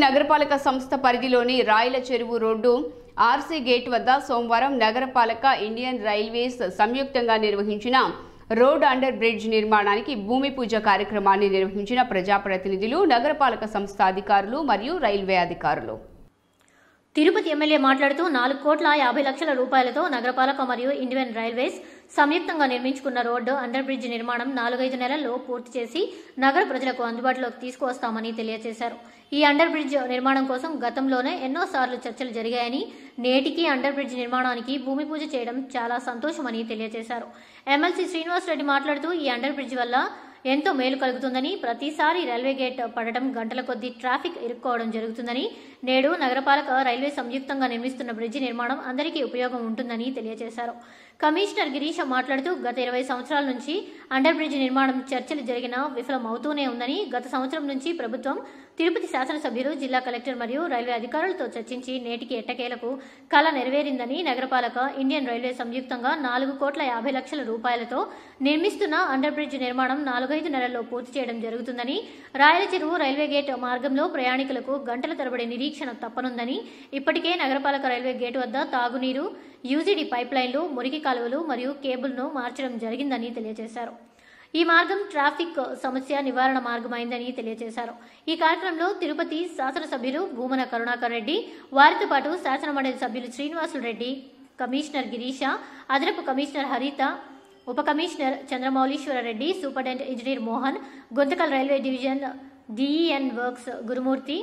నగరపాలక సంస్థ పరిధిలోని రాయల చెరువు రోడ్డు ఆర్సీ గేట్ వద్ద సోమవారం నగరపాలక ఇండియన్ రైల్వేస్ సంయుక్తంగా నిర్వహించిన రోడ్ అండర్ బ్రిడ్జ్ నిర్మాణానికి భూమి పూజ కార్యక్రమాన్ని నిర్వహించిన ప్రజాప్రతినిధులు నగరపాలక సంస్థ అధికారులు మరియు రైల్వే అధికారులు తిరుపతి ఎమ్మెల్యే మాట్లాడుతూ నాలుగు కోట్ల యాభై లక్షల రూపాయలతో నగరపాలక మరియు ఇండియన్ రైల్వేస్ సంయుక్తంగా నిర్మించుకున్న రోడ్డు అండర్ బ్రిడ్జ్ నిర్మాణం నాలుగైదు నెలల్లో పూర్తి చేసి నగర ప్రజలకు అందుబాటులోకి తీసుకువస్తామని తెలియజేశారు ఈ అండర్ బ్రిడ్జ్ నిర్మాణం కోసం గతంలోనే ఎన్నోసార్లు చర్చలు జరిగాయని నేటికి అండర్ బ్రిడ్జ్ నిర్మాణానికి భూమి పూజ చేయడం చాలా సంతోషమని తెలియజేశారు ఎమ్మెల్సీ శ్రీనివాసరెడ్డి మాట్లాడుతూ ఈ అండర్ బ్రిడ్జ్ వల్ల ఎంతో మేలు కలుగుతుందని ప్రతిసారి రైల్వే గేట్ పడటం గంటల కొద్దీ ట్రాఫిక్ ఇరుక్కోవడం జరుగుతుందని నేడు నగరపాలక రైల్వే సంయుక్తంగా నిర్మిస్తున్న బ్రిడ్జి నిర్మాణం అందరికీ ఉపయోగం ఉంటుందని తెలియజేశారు కమిషనర్ గిరీష మాట్లాడుతూ గత ఇరవై సంవత్సరాల నుంచి అండర్ బ్రిడ్జ్ నిర్మాణం చర్చలు జరిగినా విఫలం అవుతూనే ఉందని గత సంవత్సరం నుంచి ప్రభుత్వం తిరుపతి శాసనసభ్యులు జిల్లా కలెక్టర్ మరియు రైల్వే అధికారులతో చర్చించి నేటికి ఎట్టకేలకు కళ నెరవేరిందని నగరపాలక ఇండియన్ రైల్వే సంయుక్తంగా నాలుగు కోట్ల యాభై లక్షల రూపాయలతో నిర్మిస్తున్న అండర్ బ్రిడ్జ్ నిర్మాణం నాలుగైదు నెలల్లో పూర్తి చేయడం జరుగుతుందని రాయల చెరువు రైల్వే గేట్ మార్గంలో ప్రయాణికులకు గంటల తరబడి నిరీక్షణ తప్పనుందని ఇప్పటికే నగరపాలక రైల్వే గేట్ వద్ద తాగునీరు యూజీడీ పైప్ లైన్లు మురికి కాలువలు మరియు కేబుల్ను మార్చడం జరిగిందని తెలియజేశారు ఈ మార్గం ట్రాఫిక్ సమస్య నివారణ మార్గమైందని తెలియజేశారు ఈ కార్యక్రమంలో తిరుపతి శాసనసభ్యులు భూమన కరుణాకర్ రెడ్డి వారితో పాటు శాసనమండలి సభ్యులు శ్రీనివాసులు రెడ్డి కమిషనర్ గిరీష అదనపు కమిషనర్ హరిత ఉప commissioner Chandramouleeswara Reddy superintendent engineer Mohan Guntakal railway division DEN works Gurumurthy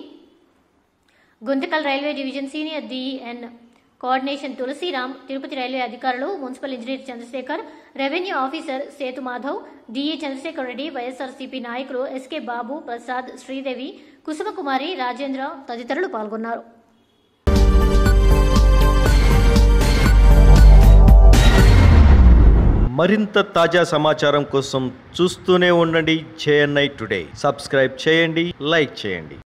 Guntakal railway division senior DEN coordination Tulasiram Tirupati railway అధికారులు municipal engineer Chandrasekhar revenue officer Sethu Madhav DE Chandrasekhar Reddy YSRCP నాయకులు ఎస్కే బాబు ప్రసాద్ శ్రీదేవి కుసుమకుమారి రాజేంద్ర తదితరులు పాల్గొన్నారు మరింత తాజా సమాచారం కోసం చూస్తూనే ఉండండి జేఎన్ఐ టుడే సబ్స్క్రైబ్ చేయండి లైక్ చేయండి